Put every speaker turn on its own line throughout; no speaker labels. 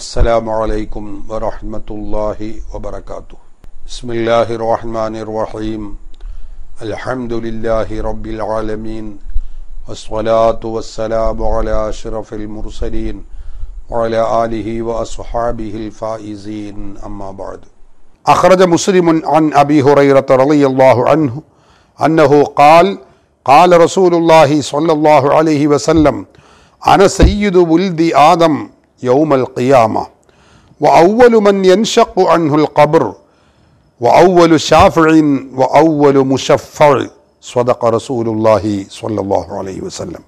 السلام عليكم ورحمة الله وبركاته بسم الله الرحمن الرحيم الحمد لله رب العالمين والصلاة والسلام على أشرف المرسلين وعلى آله وأصحابه الفائزين أما بعد أخرج مسلم عن أبي هريرة رضي الله عنه أنه قال قال رسول الله صلى الله عليه وسلم أنا سيد ولد آدم يوم القيامة وأول من ينشق عنه القبر وأول شافع وأول مشفع صدق رسول الله صلى الله عليه وسلم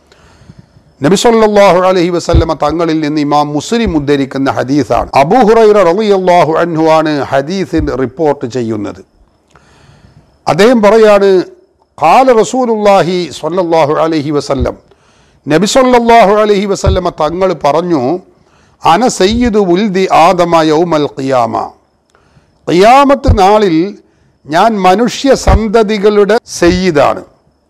നബി സല്ലല്ലാഹു അലൈഹി വസല്ലമ തങ്ങളിൽ നിന്ന് ഇമാം മുസ്ലിം ഉദ്ധരിക്കുന്ന ഹദീസാണ് അബൂ ഹുറൈറ റളിയല്ലാഹു അൻഹു ആണ് ഹദീസിൽ റിപ്പോർട്ട് ചെയ്യുന്നത് അദ്ദേഹം പറയാണ് ഖാല റസൂലുള്ളാഹി സ്വല്ലല്ലാഹു അലൈഹി വസല്ലം നബി സല്ലല്ലാഹു അലൈഹി വസല്ലമ തങ്ങൾ പറഞ്ഞു അന സയ്യിദു ഉൽദി ആദമ യൗമൽ ഖിയാമ ഖിയാമത്ത് നാളിൽ ഞാൻ മനുഷ്യ സന്തതികളുടെ സയ്യിദാണ്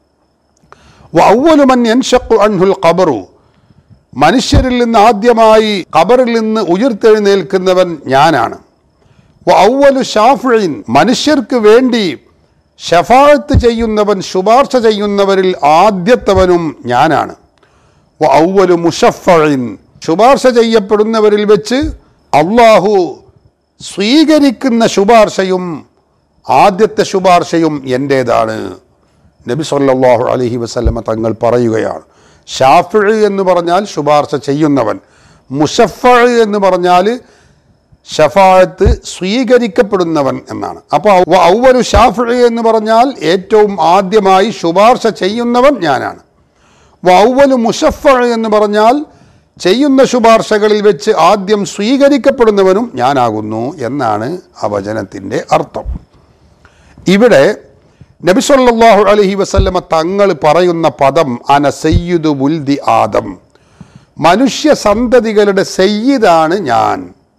വൗവലുമൻ യൻഷഖു അൻഹുൽ ഖബറു മനുഷ്യരിൽ നിന്ന് ആദ്യമായി ഖബറിൽ നിന്ന് ഉയർത്തെഴുന്നേൽക്കുന്നവൻ ഞാനാണ് ഔവലു ഷാഫിൻ മനുഷ്യർക്ക് വേണ്ടി ഷഫാഴത്ത് ചെയ്യുന്നവൻ ശുപാർശ ചെയ്യുന്നവരിൽ ആദ്യത്തവനും ഞാനാണ് ഔവലു മുഷഫിൻ ശുപാർശ ചെയ്യപ്പെടുന്നവരിൽ വെച്ച് അള്ളാഹു സ്വീകരിക്കുന്ന ശുപാർശയും ആദ്യത്തെ ശുപാർശയും എൻ്റേതാണ് നബി സല്ലല്ലാഹു അലൈഹി വസല്ലമ തങ്ങൾ പറയുകയാണ് ഷാഫിഴ് എന്ന് പറഞ്ഞാൽ ശുപാർശ ചെയ്യുന്നവൻ മുഷഫ എന്ന് പറഞ്ഞാൽ ഷഫാഴത്ത് സ്വീകരിക്കപ്പെടുന്നവൻ എന്നാണ് അപ്പോൾ ഔവരു ഷാഫിഴ് എന്ന് പറഞ്ഞാൽ ഏറ്റവും ആദ്യമായി ശുപാർശ ചെയ്യുന്നവൻ ഞാനാണ് ഔവലു മുഷഫ എന്ന് പറഞ്ഞാൽ ചെയ്യുന്ന ശുപാർശകളിൽ വെച്ച് ആദ്യം സ്വീകരിക്കപ്പെടുന്നവനും ഞാനാകുന്നു എന്നാണ് ആ വചനത്തിൻ്റെ അർത്ഥം ഇവിടെ നബിസൊല്ലാഹു അലഹി വസല്ലമ തങ്ങൾ പറയുന്ന പദം അന സയ്യിദു ബുൽദി ആദം മനുഷ്യ സന്തതികളുടെ സയ്യിദാണ് ഞാൻ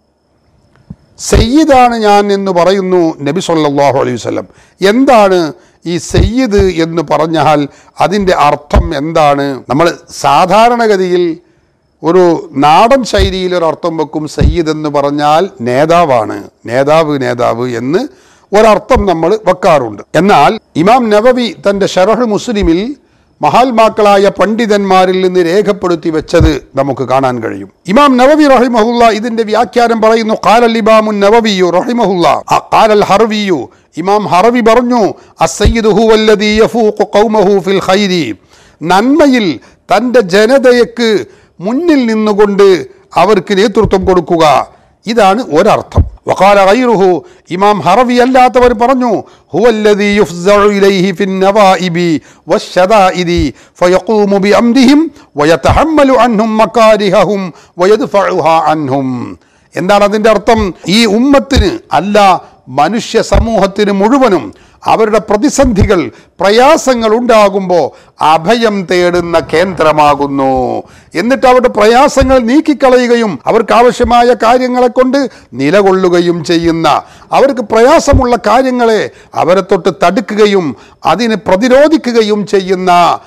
സയ്യിദാണ് ഞാൻ എന്ന് പറയുന്നു നബി സല്ലാഹു അലൈഹി വസ്ലം എന്താണ് ഈ സയ്യിദ് എന്ന് പറഞ്ഞാൽ അതിൻ്റെ അർത്ഥം എന്താണ് നമ്മൾ സാധാരണഗതിയിൽ ഒരു നാടൻ ശൈലിയിൽ ഒരു അർത്ഥം വെക്കും സയ്യിദ് എന്ന് പറഞ്ഞാൽ നേതാവാണ് നേതാവ് നേതാവ് എന്ന് ഒരർത്ഥം നമ്മൾ വെക്കാറുണ്ട് എന്നാൽ ഇമാം നവവി തൻ്റെ ഷറഹ് മുസ്ലിമിൽ മഹാത്മാക്കളായ പണ്ഡിതന്മാരിൽ നിന്ന് രേഖപ്പെടുത്തി വെച്ചത് നമുക്ക് കാണാൻ കഴിയും ഇമാം നവവി റഹിമഹുല്ല ഇതിന്റെ വ്യാഖ്യാനം പറയുന്നു ഖാലൽ ഇമാമു നവവിയു റഹിമഹുല്ല ഖാലൽ ഹർവിയു ഇമാം ഹറവി പറഞ്ഞു അസയ്യിദ് ഹുവല്ലദീ യഫൂഖു ഖൗമഹു ഫിൽ ഖൈരി നന്മയിൽ തൻ്റെ ജനതയ്ക്ക് മുന്നിൽ നിന്നുകൊണ്ട് അവർക്ക് നേതൃത്വം കൊടുക്കുക ഇതാണ് ഒരർത്ഥം വഖാല ഗൈറുഹു ഇമാം ഹറവി അല്ലാത്തവർ പറഞ്ഞു ഹുവല്ലദീ യുഫ്സഉ ഇലൈഹി ഫിൻ നവാഇബി വശദാഇദി ഫയഖൂമു ബിഅംരിഹിം വയതഹമ്മലു അൻഹും മകാരിഹഹും വയദ്ഫഉഹാ അൻഹും എന്താണ് അതിൻ്റെ അർത്ഥം ഈ ഉമ്മത്തിന് അല്ല മനുഷ്യ സമൂഹത്തിന് മുഴുവനും അവരുടെ പ്രതിസന്ധികൾ പ്രയാസങ്ങൾ ഉണ്ടാകുമ്പോൾ അഭയം തേടുന്ന കേന്ദ്രമാകുന്നു എന്നിട്ട് അവരുടെ പ്രയാസങ്ങൾ നീക്കിക്കളയുകയും അവർക്ക് ആവശ്യമായ കാര്യങ്ങളെ കൊണ്ട് നിലകൊള്ളുകയും ചെയ്യുന്ന അവർക്ക് പ്രയാസമുള്ള കാര്യങ്ങളെ അവരെ തൊട്ട് തടുക്കുകയും അതിന് പ്രതിരോധിക്കുകയും ചെയ്യുന്ന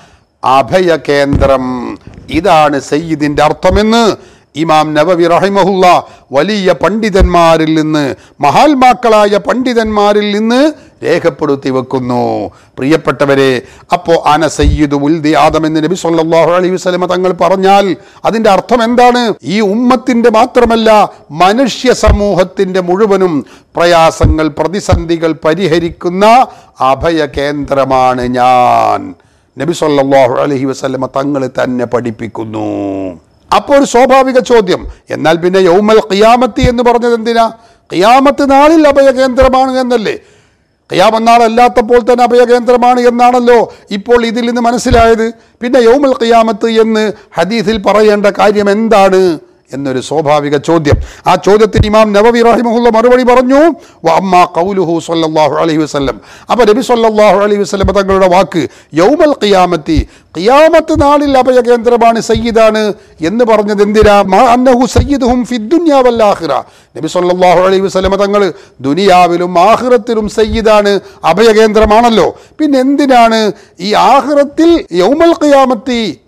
അഭയ കേന്ദ്രം ഇതാണ് സയ്യിദിൻ്റെ അർത്ഥമെന്ന് ഇമാം നബവി റഹിമഹുല്ല വലിയ പണ്ഡിതന്മാരിൽ നിന്ന് മഹാത്മാക്കളായ പണ്ഡിതന്മാരിൽ നിന്ന് രേഖപ്പെടുത്തി വെക്കുന്നു പ്രിയപ്പെട്ടവരെ അപ്പോൾ അന സയ്യിദ് ഉൽദി ആദം എന്ന് നബി സല്ലല്ലാഹു അലൈഹി വസല്ലമ തങ്ങൾ പറഞ്ഞാൽ അതിൻ്റെ അർത്ഥം എന്താണ് ഈ ഉമ്മത്തിൻ്റെ മാത്രമല്ല മനുഷ്യ സമൂഹത്തിൻ്റെ മുഴുവനും പ്രയാസങ്ങൾ പ്രതിസന്ധികൾ പരിഹരിക്കുന്ന അഭയ കേന്ദ്രമാണ് ഞാൻ നബി സല്ലല്ലാഹു അലൈഹി വസല്ലമ തങ്ങൾ തന്നെ പഠിപ്പിക്കുന്നു അപ്പോൾ ഒരു സ്വാഭാവിക ചോദ്യം എന്നാൽ പിന്നെ യൗമൽ ഖിയാമത്തി എന്ന് പറഞ്ഞത് എന്തിനാ ഖിയാമത്ത് നാളിൽ അഭയകേന്ദ്രമാണ് എന്നല്ലേ ഖിയാമന്നാൾ അല്ലാത്തപ്പോൾ തന്നെ അഭയകേന്ദ്രമാണ് എന്നാണല്ലോ ഇപ്പോൾ ഇതിൽ നിന്ന് മനസ്സിലായത് പിന്നെ യൗമൽ ഖിയാമത്ത് എന്ന് ഹദീസിൽ പറയേണ്ട കാര്യം എന്താണ് എന്നൊരു സ്വാഭാവിക ചോദ്യം ആ ചോദ്യത്തിന് ഇമാം നവവി റഹിമഹുല്ല മറുപടി പറഞ്ഞു അമ്മ കൗലുഹു സല്ലല്ലാഹു അലൈഹി വസല്ലം അപ്പോൾ നബി സല്ലല്ലാഹു അലൈഹി വസല്ലം തങ്ങളുടെ വാക്ക് യൗമൽ ഖിയാമത്തി ഖിയാമത്ത് നാളിൽ അഭയകേന്ദ്രമാണ് സയ്യിദാണ് എന്ന് പറഞ്ഞത് എന്തിനാ മാ അന്നഹു സയ്യിദുഹും ഫിദ്ദുനിയ വൽ ആഖിറ നബി സല്ലല്ലാഹു അലൈഹി വസല്ലം തങ്ങൾ ദുനിയാവിലും ആഖിറത്തിലും സയ്യിദാണ് അഭയകേന്ദ്രമാണല്ലോ പിന്നെ എന്തിനാണ് ഈ ആഖിറത്തിൽ യൗമൽ ഖിയാമത്തി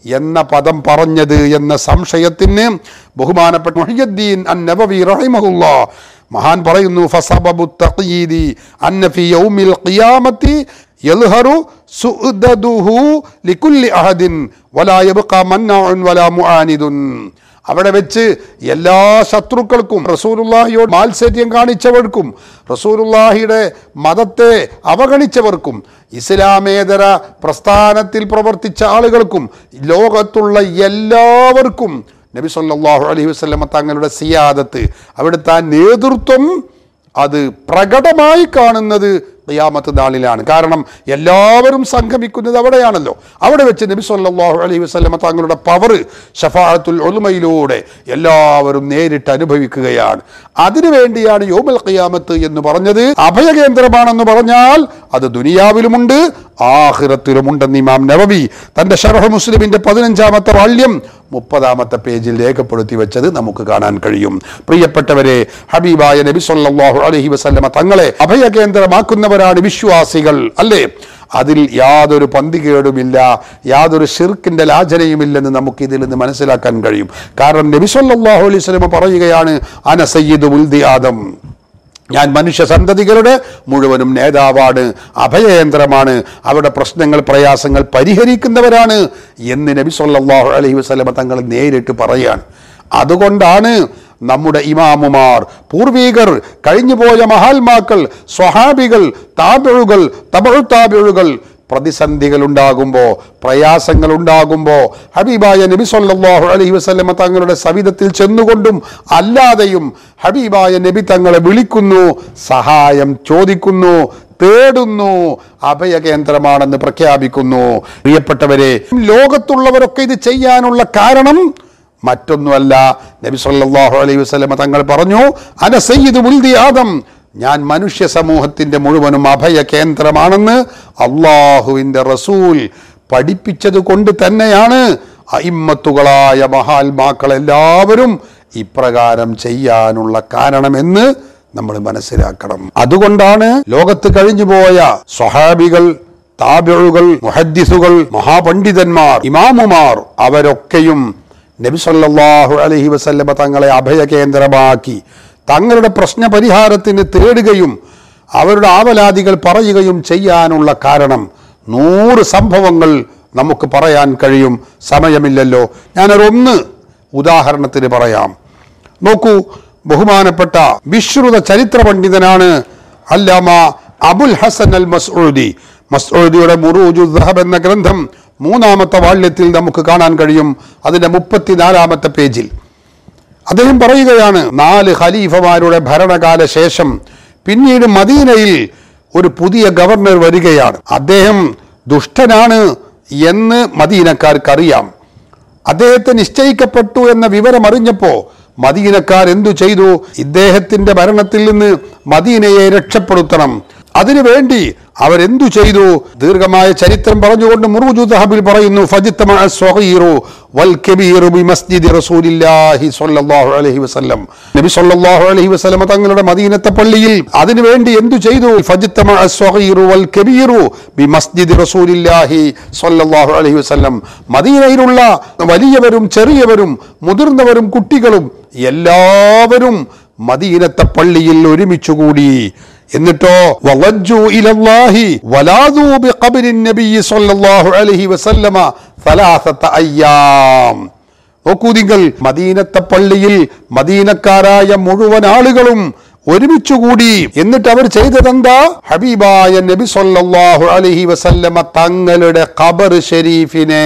എന്ന പദം പറഞ്ഞത് എന്ന സംശയത്തിന് ബഹുമാനപ്പെട്ട മുഹിയുദ്ദീൻ അൻ നബവി റഹിമഹുല്ല മഹാൻ പറയുന്നു ഫസബബു തഖീദി അന്ന ഫി യൗമിൽ ഖിയാമത്തി യൽഹറു സുഅദദുഹു ലികുല്ലി അഹദിൻ വലാ യബ്ഖാ മന്നാഉൻ വലാ മുആനിദുൻ അവിടെ വെച്ച് എല്ലാ ശത്രുക്കൾക്കും റസൂലുള്ളാഹിയോട് മാത്സര്യം കാണിച്ചവർക്കും റസൂലുള്ളാഹിയുടെ മതത്തെ അവഗണിച്ചവർക്കും ഇസ്ലാമേതര പ്രസ്ഥാനത്തിൽ പ്രവർത്തിച്ച ആളുകൾക്കും ലോകത്തുള്ള എല്ലാവർക്കും നബി സല്ലല്ലാഹു അലൈഹി വസല്ലമ തങ്ങളുടെ സിയാദത്ത് അവിടുത്തെ ആ നേതൃത്വം അത് പ്രകടമായി കാണുന്നത് ഖിയാമത്ത് നാളിലാണ് കാരണം എല്ലാവരും സംഗമിക്കുന്നത് അവിടെയാണല്ലോ അവിടെ വെച്ച് നബി സല്ലല്ലാഹു അലൈഹി വസല്ലമ തങ്ങളുടെ പവർ ഷഫാഅത്തുൽ ഉൽമയിലൂടെ എല്ലാവരും നേരിട്ട് അനുഭവിക്കുകയാണ് അതിനുവേണ്ടിയാണ് യോമൽ ഖിയാമത്ത് എന്ന് പറഞ്ഞത് അഭയകേന്ദ്രമാണെന്ന് പറഞ്ഞാൽ അത് ദുനിയാവിലുമുണ്ട് ആഹിറത്തിലുമുണ്ടെന്ന് ഇമാം നവവി തന്റെ ഷറഹ് മുസ്ലിമിന്റെ പതിനഞ്ചാമത്തെ വാള്യം മുപ്പതാമത്തെ പേജിൽ രേഖപ്പെടുത്തി വെച്ചത് നമുക്ക് കാണാൻ കഴിയും പ്രിയപ്പെട്ടവരെ ഹബീബായ നബി സല്ലല്ലാഹു അലൈഹി വസല്ലമ തങ്ങളെ അഭയകേന്ദ്രമാക്കുന്നവരാണ് വിശ്വാസികൾ അല്ലേ അതിൽ യാതൊരു പന്തികേടുമില്ല യാതൊരു ഷിർക്കിന്റെ ലാചനയുമില്ലെന്ന് നമുക്ക് ഇതിൽ നിന്ന് മനസ്സിലാക്കാൻ കഴിയും കാരണം നബി സല്ലല്ലാഹു അലൈഹി വസല്ലമ പറയുകയാണ് അന സയ്യിദു ഉൽദി ആദം ഞാൻ മനുഷ്യ സന്തതികളുടെ മുഴുവനും നേതാവാണ് അഭയകേന്ദ്രമാണ് അവരുടെ പ്രശ്നങ്ങൾ പ്രയാസങ്ങൾ പരിഹരിക്കുന്നവരാണ് എന്ന് നബി സല്ലല്ലാഹു അലൈഹി വസല്ലമ തങ്ങൾ നേരിട്ട് പറയാണ് അതുകൊണ്ടാണ് നമ്മുടെ ഇമാമുമാർ പൂർവീകർ കഴിഞ്ഞുപോയ മഹാത്മാക്കൾ സ്വഹാബികൾ താപിഴുകൾ തമിഴ് താപിഴുകൾ പ്രതിസന്ധികൾ ഉണ്ടാകുമ്പോൾ പ്രയാസങ്ങൾ ഉണ്ടാകുമ്പോൾ ഹബീബായ നബി സല്ലല്ലാഹു അലൈഹി വസല്ലമ തങ്ങളുടെ സവിധത്തിൽ ചെന്നുകൊണ്ടും അല്ലാതെയും ഹബീബായ നബി തങ്ങളെ വിളിക്കുന്നു സഹായം ചോദിക്കുന്നു തേടുന്നു അഭയകേന്ദ്രമാണെന്ന് പ്രഖ്യാപിക്കുന്നു പ്രിയപ്പെട്ടവരെ ലോകത്തുള്ളവരൊക്കെ ഇത് ചെയ്യാനുള്ള കാരണം മറ്റൊന്നുമല്ല നബി സല്ലല്ലാഹു അലൈഹി വസല്ലമ തങ്ങൾ പറഞ്ഞു അന സയ്യിദ് മുൽദി ആദം ഞാൻ മനുഷ്യ സമൂഹത്തിന്റെ മുഴുവനും അഭയ കേന്ദ്രമാണെന്ന് അള്ളാഹുവിൻ്റെ റസൂൽ പഠിപ്പിച്ചത് കൊണ്ട് തന്നെയാണ് അയിമ്മത്തുകളായ മഹാത്മാക്കൾ എല്ലാവരും ഇപ്രകാരം ചെയ്യാനുള്ള കാരണമെന്ന് നമ്മൾ മനസ്സിലാക്കണം അതുകൊണ്ടാണ് ലോകത്ത് കഴിഞ്ഞുപോയ സ്വഹാബികൾ താബിഴുകൾ മുഹദ്ദിസുകൾ മഹാപണ്ഡിതന്മാർ ഇമാമുമാർ അവരൊക്കെയും നബി സല്ലല്ലാഹു അലൈഹി വസല്ലമ തങ്ങളെ അഭയകേന്ദ്രമാക്കി തങ്ങളുടെ പ്രശ്ന പരിഹാരത്തിന് തേടുകയും അവരുടെ ആവലാദികൾ പറയുകയും ചെയ്യാനുള്ള കാരണം നൂറ് സംഭവങ്ങൾ നമുക്ക് പറയാൻ കഴിയും സമയമില്ലല്ലോ ഞാനൊരൊന്ന് ഉദാഹരണത്തിന് പറയാം നോക്കൂ ബഹുമാനപ്പെട്ട വിശ്രുത ചരിത്ര പണ്ഡിതനാണ് അല്ലാമ അബുൽ ഹസൻ അൽ മസ്ഊദി മസ്ഊദിയുടെ മുറൂജു ദഹബ് എന്ന ഗ്രന്ഥം മൂന്നാമത്തെ വാള്യത്തിൽ നമുക്ക് കാണാൻ കഴിയും അതിന്റെ മുപ്പത്തിനാലാമത്തെ പേജിൽ അദ്ദേഹം പറയുകയാണ് നാല് ഖലീഫമാരുടെ ഭരണകാല ശേഷം പിന്നീട് മദീനയിൽ ഒരു പുതിയ ഗവർണർ വരികയാണ് അദ്ദേഹം ദുഷ്ടനാണ് എന്ന് മദീനക്കാർക്കറിയാം അദ്ദേഹത്തെ നിശ്ചയിക്കപ്പെട്ടു എന്ന വിവരം അറിഞ്ഞപ്പോ മദീനക്കാർ എന്തു ചെയ്തു ഇദ്ദേഹത്തിന്റെ ഭരണത്തിൽ നിന്ന് മദീനയെ രക്ഷപ്പെടുത്തണം അതിനുവേണ്ടി അവരെന്തു ചെയ്തു ദീർഘമായ ചരിത്രം പറഞ്ഞുകൊണ്ട് മുറൂജു ദഹബിൽ പറയുന്നു ഫജിത്തമ സ്വഗീറു വൽ കബീറു ബി മസ്ജിദി റസൂലില്ലാഹി സ്വല്ലല്ലാഹു അലൈഹി വസല്ലം നബി സ്വല്ലല്ലാഹു അലൈഹി വസല്ലം തങ്ങളുടെ മദീനത്തെ പള്ളിയിൽ അതിനുവേണ്ടി എന്തു ചെയ്തു ഫജിത്തമ സ്വഗീറു വൽ കബീറു ബി മസ്ജിദി റസൂലില്ലാഹി സ്വല്ലല്ലാഹു അലൈഹി വസല്ലം മദീനയിലുള്ള വലിയവരും ചെറിയവരും മുതിർന്നവരും കുട്ടികളും എല്ലാവരും മദീനത്തെ പള്ളിയിൽ ഒരുമിച്ചുകൂടി എന്നിട്ടോ വലജ്ജു ഇലല്ലാഹി വലാദു ബിഖബ്രി നബി സല്ലല്ലാഹു അലൈഹി വസല്ലമ സലാസത അയ്യാം നോക്കൂ നിങ്ങൾ മദീനത്തെ പള്ളിയിൽ മദീനക്കാരായ മുഴുവൻ ആളുകളും ഒരുമിച്ചുകൂടി എന്നിട്ട് അവർ ചെയ്തതെന്താ ഹബീബായ നബി സല്ലല്ലാഹു അലൈഹി വസല്ലമ തങ്ങളുടെ ഖബർ ഷരീഫിനെ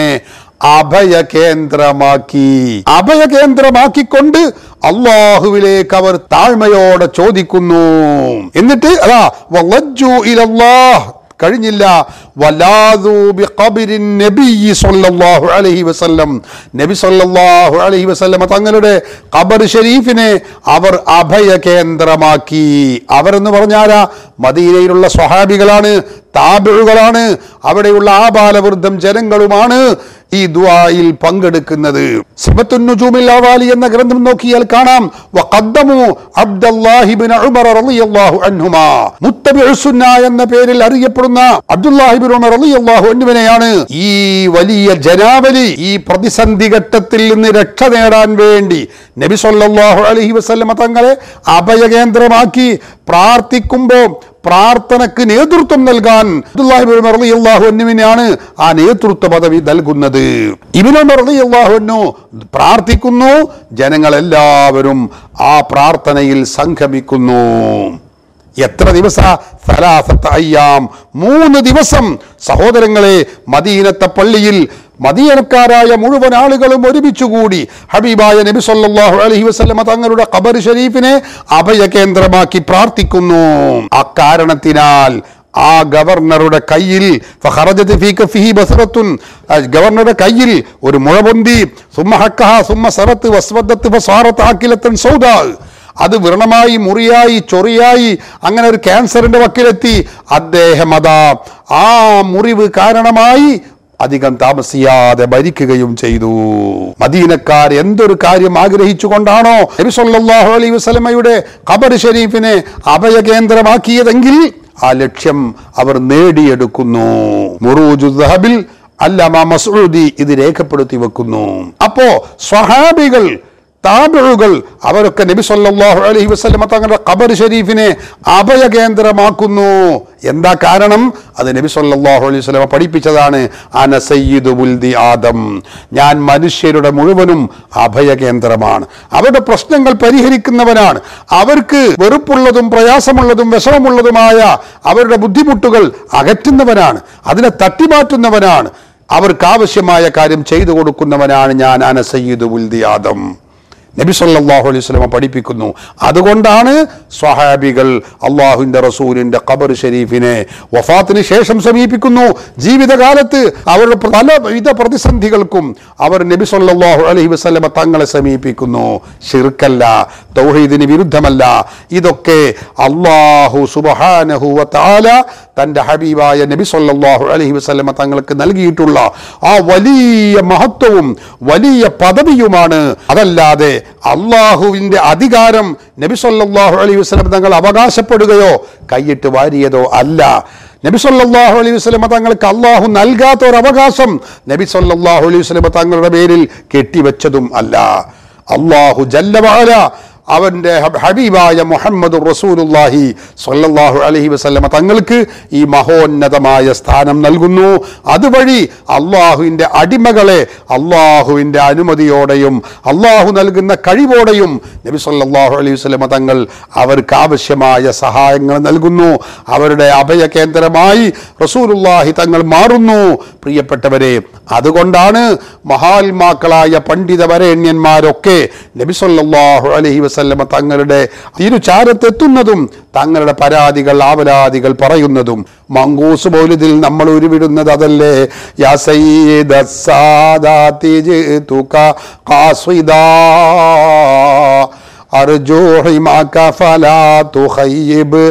അഭയ കേന്ദ്രമാക്കി അഭയ കേന്ദ്രമാക്കിക്കൊണ്ട് അള്ളാഹുവിലേക്ക് അവർ താഴ്മയോടെ ചോദിക്കുന്നു എന്നിട്ട് അതാ വലജ്ജു ഇലല്ലാഹ് കഴിഞ്ഞില്ല വലാദു ബിഖബ്രി നബിയ്യി സ്വല്ലല്ലാഹു അലൈഹി വസല്ലം നബി സ്വല്ലല്ലാഹു അലൈഹി വസല്ലം തങ്ങളുടെ ഖബർ ഷരീഫിനെ അവർ അഭയ കേന്ദ്രമാക്കി അവരെന്ന് പറഞ്ഞാരാ മദീനയിലുള്ള സ്വഹാബികളാണ് താബിഴുകളാണ് അവിടെയുള്ള ആബാലവൃദ്ധം ജനങ്ങളുമാണ് ഈ ദുആയിൽ പങ്കെടുക്കുന്നത് സിബത്തുൻ നുജൂമിൽ അവാലി എന്ന ഗ്രന്ഥം നോക്കിയാൽ കാണാം വഖദ്ദമു അബ്ദുല്ലാഹി ബിൻ ഉമർ റളിയല്ലാഹു അൻഹുമാ മുത്തബിഉ സുന്ന എന്ന പേരിൽ അറിയപ്പെടുന്ന അബ്ദുല്ലാഹി ബിൻ ഉമർ റളിയല്ലാഹു അൻഹുവിനെയാണ് ഈ വലിയ ജനാവലി ഈ പ്രതിസന്ധി ഘട്ടത്തിൽ നിന്ന് രക്ഷ നേടാൻ വേണ്ടി നബി സല്ലല്ലാഹു അലൈഹി വസല്ലമ തങ്ങളെ അഭയകേന്ദ്രമാക്കി പ്രാർത്ഥിക്കുമ്പോൾ പ്രാർത്ഥനക്ക് നേതൃത്വം നൽകാൻ അബ്ദുല്ലാഹി ബിൻ ഉമർ റളിയല്ലാഹു അൻഹുവിനാണ് ആ നേതൃത്വ പദവി നൽകുന്നത് ഇബ്നു ഉമർ റളിയല്ലാഹു അൻഹു പ്രാർത്ഥിക്കുന്നു ജനങ്ങളെല്ലാവരും ആ പ്രാർത്ഥനയിൽ സംഗമിക്കുന്നു എത്ര ദിവസ സലാസത്ത് അയ്യാം മൂന്ന് ദിവസം സഹോദരങ്ങളെ മദീനത്തെ പള്ളിയിൽ മദീനക്കാരായ മുഴുവൻ ആളുകളും ഒരുമിച്ചുകൂടി ഹബീബായ നബി സല്ലല്ലാഹു അലൈഹി വസല്ലമ തങ്ങളുടെ ഖബർ ഷരീഫിനെ അഭയകേന്ദ്രമാക്കി പ്രാർത്ഥിക്കുന്നു അക്കാരണത്തിനാൽ ആ ഗവർണറുടെ കയ്യിൽ ഫഖറജത് ഫീ കഫിഹി ബസറത്തുൻ ആ ഗവർണറുടെ കയ്യിൽ ഒരു മുഴപൊന്തി സുമ്മ ഹക്കഹ സുമ്മ സറത്ത് വസ്വദത്ത് ഫസാറത്ത് ആക്കിലത്തൻ സൗദാ അത് വ്രണമായി മുറിയായി ചൊറിയായി അങ്ങനെ ഒരു ക്യാൻസറിന്റെ വക്കിലെത്തി അദ്ദേഹം അതാ ആ മുറിവ് കാരണമായി അധികം താമസിയാതെ മരിക്കുകയും ചെയ്തു മദീനക്കാർ എന്തൊരു കാര്യം ആഗ്രഹിച്ചുകൊണ്ടാണോ നബി സല്ലല്ലാഹു അലൈഹി വസല്ലമയുടെ ഖബർ ഷരീഫിനെ അഭയകേന്ദ്രമാക്കിയതെങ്കിൽ ആ ലക്ഷ്യം അവർ നേടിയെടുക്കുന്നു മുറൂജു ദഹബിൽ അല്ലാമ മസൂദി ഇത് രേഖപ്പെടുത്തി വെക്കുന്നു അപ്പോ സ്വഹാബികൾ താബിഴുകൾ അവരൊക്കെ നബി സല്ലല്ലാഹു അലൈഹി വസല്ലമ തങ്ങളുടെ ഖബർ ഷരീഫിനെ അഭയകേന്ദ്രമാക്കുന്നു എന്താ കാരണം അത് നബി സല്ലല്ലാഹു അലൈഹി വസല്ലമ പഠിപ്പിച്ചതാണ് അന സയ്യിദു ബുൽദി ആദം ഞാൻ മനുഷ്യരുടെ മുഴുവനും അഭയകേന്ദ്രമാണ് അവരുടെ പ്രശ്നങ്ങൾ പരിഹരിക്കുന്നവനാണ് അവർക്ക് വെറുപ്പുള്ളതും പ്രയാസമുള്ളതും വിഷമമുള്ളതുമായ അവരുടെ ബുദ്ധിമുട്ടുകൾ അകറ്റുന്നവനാണ് അതിനെ തട്ടിമാറ്റുന്നവനാണ് അവർക്ക് ആവശ്യമായ കാര്യം ചെയ്തു കൊടുക്കുന്നവനാണ് ഞാൻ അന സയ്യിദു ബുൽദി ആദം നബി സല്ലല്ലാഹു അലൈഹി വസല്ലമ പഠിപ്പിക്കുന്നു അതുകൊണ്ടാണ് സ്വഹാബികൾ അള്ളാഹുവിന്റെ റസൂലിന്റെ ഖബർ ഷരീഫിനെ വഫാത്തിന് ശേഷം സമീപിക്കുന്നു ജീവിതകാലത്ത് അവരുടെ പല വിധ പ്രതിസന്ധികൾക്കും അവർ നബി സല്ലല്ലാഹു അലൈഹി വസല്ലമ തങ്ങളെ സമീപിക്കുന്നു ഷിർക്കല്ല തൗഹീദിന് വിരുദ്ധമല്ല ഇതൊക്കെ അള്ളാഹു സുബ്ഹാനഹു വ തആല തന്റെ ഹബീബായ നബി സല്ലല്ലാഹു അലൈഹി വസല്ലമ തങ്ങൾക്ക് നൽകിയിട്ടുള്ള ആ വലിയ മഹത്വവും വലിയ പദവിയുമാണ് അതല്ലാതെ അള്ളാഹുവിന്റെ അധികാരം നബി സല്ലല്ലാഹു അലൈഹി വസല്ലം തങ്ങൾ അവകാശപ്പെടുകയോ കൈയിട്ട് വാരിയതോ അല്ല നബി സല്ലല്ലാഹു അലൈഹി വസല്ലം തങ്ങൾക്ക് അള്ളാഹു നൽകാത്ത ഒരു അവകാശം നബി സല്ലല്ലാഹു അലൈഹി വസല്ലം തങ്ങളുടെ പേരിൽ കെട്ടിവെച്ചതും അല്ല അള്ളാഹു ജല്ലവാല അവന്റെ ഹബ- ഹബീബായ മുഹമ്മദ് റസൂലുല്ലാഹി സ്വല്ലല്ലാഹു അലൈഹി വസല്ലമ തങ്ങൾക്ക് ഈ മഹോന്നതമായ സ്ഥാനം നൽകുന്നു അതുവഴി അള്ളാഹുവിൻ്റെ അടിമകളെ അള്ളാഹുവിൻ്റെ അനുമതിയോടെയും അള്ളാഹു നൽകുന്ന കഴിവോടെയും നബി സല്ലല്ലാഹു അലൈഹി വസല്ലമ തങ്ങൾ അവർക്ക് ആവശ്യമായ സഹായങ്ങൾ നൽകുന്നു അവരുടെ അഭയ കേന്ദ്രമായി റസൂലുല്ലാഹി തങ്ങൾ മാറുന്നു പ്രിയപ്പെട്ടവരെ അതുകൊണ്ടാണ് മഹാത്മാക്കളായ പണ്ഡിത വരേണ്യന്മാരൊക്കെ നബി സല്ലല്ലാഹു അലൈഹി വസല്ലമ തങ്ങളുടെ തിരുചാരത്തെത്തുന്നതും തങ്ങളുടെ പരാതികൾ ആവലാതികൾ പറയുന്നതും മങ്കൂസ് മൗലിദിൽ നമ്മൾ ഉരുവിടുന്നത് അതല്ലേ യാ സയ്യിദ സാദാതി ജിതുക ഖാസിദാ അർജു ഹിമാക ഫലാ തുഖയ്യിബ്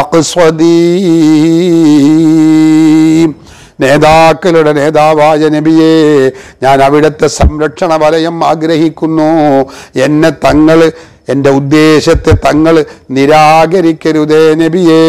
മഖ്സദീ നേതാക്കളുടെ നേതാവായ നബിയെ ഞാൻ അവിടുത്തെ സംരക്ഷണ വലയം ആഗ്രഹിക്കുന്നു എന്നെ തങ്ങൾ എൻ്റെ ഉദ്ദേശത്തെ തങ്ങൾ നിരാകരിക്കരുതേ നബിയേ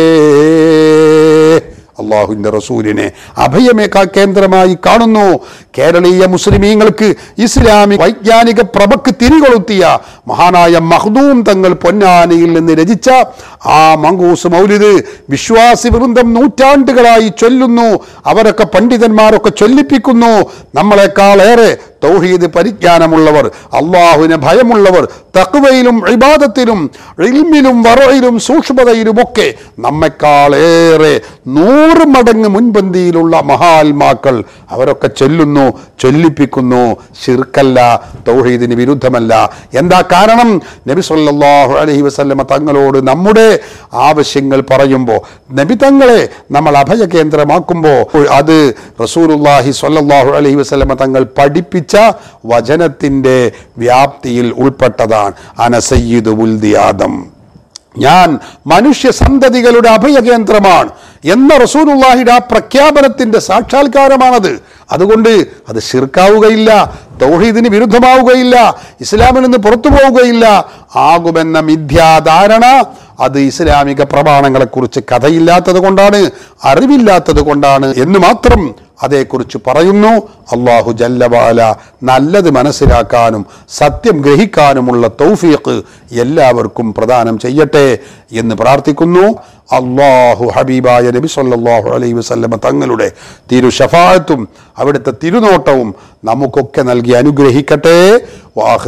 അള്ളാഹുവിൻ്റെ റസൂലിനെ അഭയമേക്കാ കേന്ദ്രമായി കാണുന്നു കേരളീയ മുസ്ലിമീങ്ങൾക്ക് ഇസ്ലാമിക് വൈജ്ഞാനിക പ്രഭക്ക് തിരികൊളുത്തിയ മഹാനായ മഹ്ദൂം തങ്ങൾ പൊന്നാനിയിൽ നിന്ന് രചിച്ച ആ മങ്കൂസ് മൗലിദ് വിശ്വാസി വൃന്ദം നൂറ്റാണ്ടുകളായി ചൊല്ലുന്നു അവരൊക്കെ പണ്ഡിതന്മാരൊക്കെ ചൊല്ലിപ്പിക്കുന്നു നമ്മളെക്കാളേറെ തൗഹീദ് പരിജ്ഞാനമുള്ളവർ അള്ളാഹുവിനെ ഭയമുള്ളവർ തക്വയിലും ഇബാദത്തിലും ഇൽമിലും വറയിലും സൂക്ഷ്മതയിലുമൊക്കെ നമ്മെക്കാളേറെ നൂറ് മടങ്ങ് മുൻപന്തിയിലുള്ള മഹാത്മാക്കൾ അവരൊക്കെ ചൊല്ലുന്നു ചൊല്ലിപ്പിക്കുന്നു ഷിർക്കല്ല തൗഹീദിന് വിരുദ്ധമല്ല എന്താ കാരണം നബി സല്ലല്ലാഹു അലൈഹി വസല്ലമ തങ്ങളോട് നമ്മുടെ ആവശ്യങ്ങൾ പറയുമ്പോൾ നബി തങ്ങളെ നമ്മൾ അഭയ കേന്ദ്രമാക്കുമ്പോൾ അത് റസൂലുള്ളാഹി സ്വല്ലല്ലാഹു അലൈഹി വസല്ലമ തങ്ങൾ പഠിപ്പിച്ച വചനത്തിൻ്റെ വ്യാപ്തിയിൽ ഉൾപ്പെട്ടതാണ് അന സയ്യിദു ഉൽദി ആദം ഞാൻ മനുഷ്യ സന്തതികളുടെ അഭയകേന്ദ്രമാണ് എന്ന റസൂലുള്ളാഹിയുടെ ആ പ്രഖ്യാപനത്തിന്റെ സാക്ഷാത്കാരമാണത് അതുകൊണ്ട് അത് ശിർക്കാവുകയില്ല തൗഹീദിന് വിരുദ്ധമാവുകയില്ല ഇസ്ലാമിൽ നിന്ന് പുറത്തു പോവുകയില്ല ആകുമെന്ന മിഥ്യാധാരണ അത് ഇസ്ലാമിക പ്രമാണങ്ങളെക്കുറിച്ച് കഥയില്ലാത്തത് കൊണ്ടാണ് അറിവില്ലാത്തത് കൊണ്ടാണ് എന്ന് മാത്രം അതേക്കുറിച്ച് പറയുന്നു അള്ളാഹു ജല്ലബാല നല്ലത് മനസ്സിലാക്കാനും സത്യം ഗ്രഹിക്കാനുമുള്ള തൗഫീഖ് എല്ലാവർക്കും പ്രദാനം ചെയ്യട്ടെ എന്ന് പ്രാർത്ഥിക്കുന്നു അള്ളാഹു ഹബീബായ നബി സല്ലല്ലാഹു അലൈഹി വസല്ലമ തങ്ങളുടെ തിരു ഷഫാഅത്തും അവിടുത്തെ തിരുനോട്ടവും നമുക്കൊക്കെ നൽകി അനുഗ്രഹിക്കട്ടെ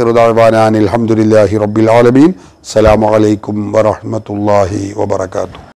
വാഹിറുദാൻ അലഹമുല്ലാഹി റബ്ബിൽ ആലമീൻ അസ്സലാമു അലൈക്കും വറഹ്മത്തുള്ളാഹി വബറകാതുഹു